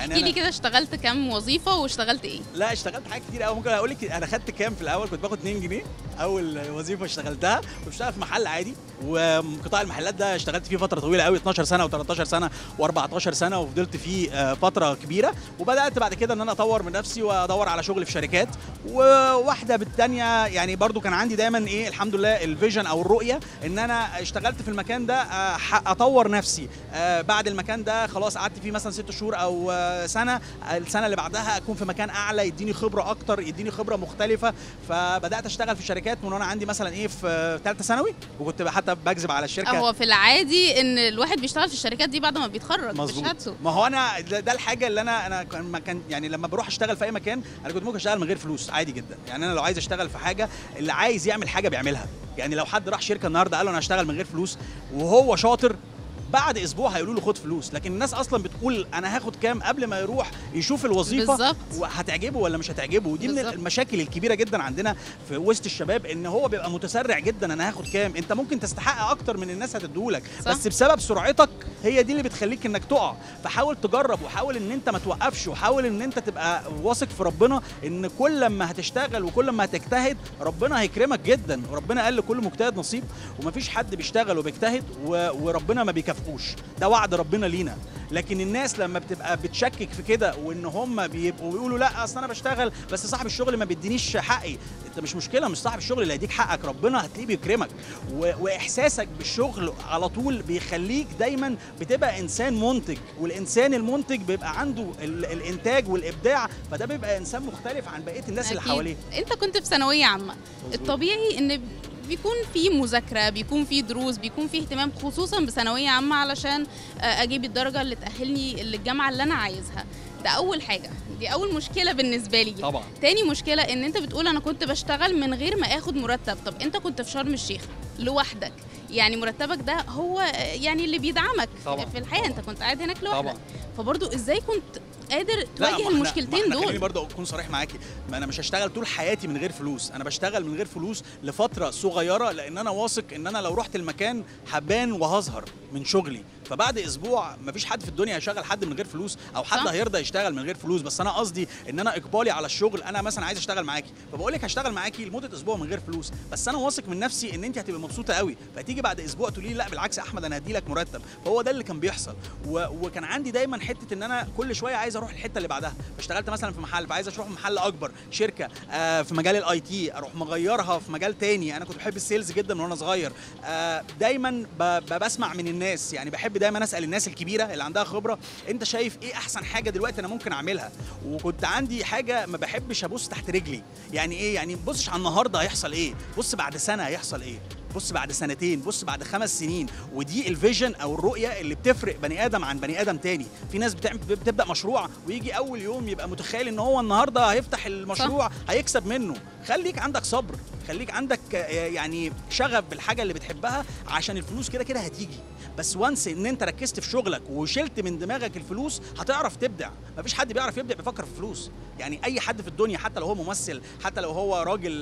يعني احكي لي أنا- كده اشتغلت كام وظيفه واشتغلت ايه لا اشتغلت حاجات كتير قوي ممكن اقول لك انا خدت كام في الاول كنت باخد 2 جنيه اول وظيفه اشتغلتها كنت بشتغل في محل عادي وقطاع المحلات ده اشتغلت فيه فتره طويله قوي 12 سنه و13 سنه و14 سنه وفضلت فيه آه، فتره كبيره وبدات بعد كده ان انا اطور من نفسي وادور على شغل في شركات وواحده بالتانيه يعني برضو كان عندي دايما ايه الحمد لله الفيجن او الرؤيه ان انا اشتغلت في المكان ده آه، ح- اطور نفسي آه، بعد المكان ده خلاص قعدت فيه مثلا ست شهور او آه، سنه السنه اللي بعدها اكون في مكان اعلى يديني خبره اكتر يديني خبره مختلفه فبدات اشتغل في شركات من وانا عندي مثلا ايه في ثالثه ثانوي وكنت حتى بكذب على الشركه هو في العادي ان الواحد بيشتغل في الشركات دي بعد ما بيتخرج مظبوط بشهادته ما هو انا ده, ده الحاجه اللي انا انا كان ما كان يعني لما بروح اشتغل في اي مكان انا كنت ممكن اشتغل من غير فلوس عادي جدا يعني انا لو عايز اشتغل في حاجه اللي عايز يعمل حاجه بيعملها يعني لو حد راح شركه النهارده قال له انا هشتغل من غير فلوس وهو شاطر بعد اسبوع هيقولوا له خد فلوس لكن الناس اصلا بتقول انا هاخد كام قبل ما يروح يشوف الوظيفه بالظبط. وهتعجبه ولا مش هتعجبه ودي من بالظبط. المشاكل الكبيره جدا عندنا في وسط الشباب ان هو بيبقى متسرع جدا انا هاخد كام انت ممكن تستحق اكتر من الناس هتديهولك صح. بس بسبب سرعتك هي دي اللي بتخليك انك تقع فحاول تجرب وحاول ان انت ما توقفش وحاول ان انت تبقى واثق في ربنا ان كل ما هتشتغل وكل ما هتجتهد ربنا هيكرمك جدا وربنا قال لكل مجتهد نصيب ومفيش حد بيشتغل وبيجتهد و... وربنا ما بيكافئوش ده وعد ربنا لينا لكن الناس لما بتبقى بتشكك في كده وان هم بيبقوا بيقولوا لا اصل انا بشتغل بس صاحب الشغل ما بيدينيش حقي انت مش مشكله مش صاحب الشغل اللي هيديك حقك ربنا هتلاقيه بيكرمك و... واحساسك بالشغل على طول بيخليك دايما بتبقى انسان منتج والانسان المنتج بيبقى عنده ال... الانتاج والابداع فده بيبقى انسان مختلف عن بقيه الناس اللي أكيد. حواليه انت كنت في ثانويه عامه الطبيعي ان بيكون في مذاكره بيكون في دروس بيكون في اهتمام خصوصا بثانويه عامه علشان آه، اجيب الدرجه اللي تاهلني للجامعه اللي انا عايزها ده اول حاجه دي اول مشكله بالنسبه لي طبعا تاني مشكله ان انت بتقول انا كنت بشتغل من غير ما اخد مرتب طب انت كنت في شرم الشيخ لوحدك يعني مرتبك ده هو آه، يعني اللي بيدعمك طبعاً، في الحياه طبعاً. انت كنت قاعد هناك لوحدك طبعا فبرضو ازاي كنت قادر لا، تواجه ما إحنا- المشكلتين ما إحنا دول خليني برضه اكون صريح معاكي ما انا مش هشتغل طول حياتي من غير فلوس انا بشتغل من غير فلوس لفتره صغيره لان انا واثق ان انا لو رحت المكان هبان وهظهر من شغلي فبعد اسبوع مفيش حد في الدنيا هيشغل حد من غير فلوس او حد صح. هيرضى يشتغل من غير فلوس بس انا قصدي ان انا اقبالي على الشغل انا مثلا عايز اشتغل معاكي فبقول لك هشتغل معاكي لمده اسبوع من غير فلوس بس انا واثق من نفسي ان انت هتبقي مبسوطه قوي فتيجي بعد اسبوع تقولي لي لا بالعكس يا احمد انا هدي لك مرتب فهو ده اللي كان بيحصل و... وكان عندي دايما حته ان انا كل شويه عايز اروح الحته اللي بعدها فاشتغلت مثلا في محل فعايز اروح محل اكبر شركه آه في مجال الاي تي اروح مغيرها في مجال تاني انا كنت بحب السيلز جدا من وانا صغير آه دايما ب... ب... بسمع من الناس يعني بحب دايما اسال الناس الكبيره اللي عندها خبره انت شايف ايه احسن حاجه دلوقتي انا ممكن اعملها وكنت عندي حاجه ما بحبش ابص تحت رجلي يعني ايه يعني ما تبصش على النهارده هيحصل ايه بص بعد سنه هيحصل ايه بص بعد سنتين بص بعد خمس سنين ودي الفيجن او الرؤيه اللي بتفرق بني ادم عن بني ادم تاني في ناس بتعمل بتبدا مشروع ويجي اول يوم يبقى متخيل ان هو النهارده هيفتح المشروع هيكسب منه خليك عندك صبر خليك عندك آه، يعني شغف بالحاجه اللي بتحبها عشان الفلوس كده كده هتيجي بس وانس ان انت ركزت في شغلك وشلت من دماغك الفلوس هتعرف تبدع مفيش حد بيعرف يبدع بيفكر في فلوس يعني اي حد في الدنيا حتى لو هو ممثل حتى لو هو راجل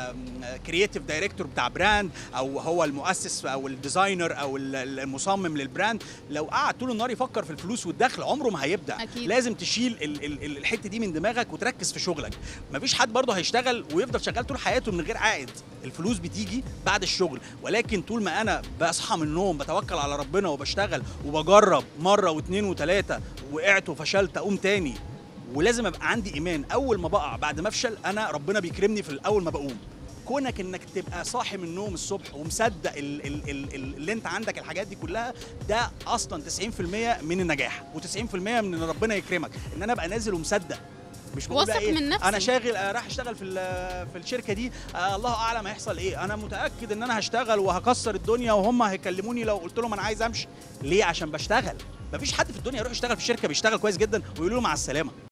كرييتيف دايركتور بتاع براند او هو المؤسس او الديزاينر او ال- ال- المصمم للبراند لو قعد طول النهار يفكر في الفلوس والدخل عمره ما هيبدع أكيد. لازم تشيل ال- ال- ال- الحته دي من دماغك وتركز في شغلك مفيش حد برضه هيشتغل ويفضل شغال طول حياته من غير عائد الفلوس بتيجي بعد الشغل ولكن طول ما انا بصحى من النوم بتوكل على ربنا وبشتغل وبجرب مره واثنين وثلاثه وقعت وفشلت اقوم تاني ولازم ابقى عندي ايمان اول ما بقع بعد ما افشل انا ربنا بيكرمني في الاول ما بقوم كونك انك تبقى صاحي من النوم الصبح ومصدق ال ال ال ال اللي انت عندك الحاجات دي كلها ده اصلا 90% من النجاح و90% من ان ربنا يكرمك ان انا ابقى نازل ومصدق مش بقول بقى واثق ايه من نفسي. انا شاغل آه، راح اشتغل في ال- في الشركه دي آه الله اعلم هيحصل ايه انا متاكد ان انا هشتغل وهكسر الدنيا وهم هيكلموني لو قلت لهم انا عايز امشي ليه عشان بشتغل مفيش حد في الدنيا يروح يشتغل في شركه بيشتغل كويس جدا ويقولوا له مع السلامه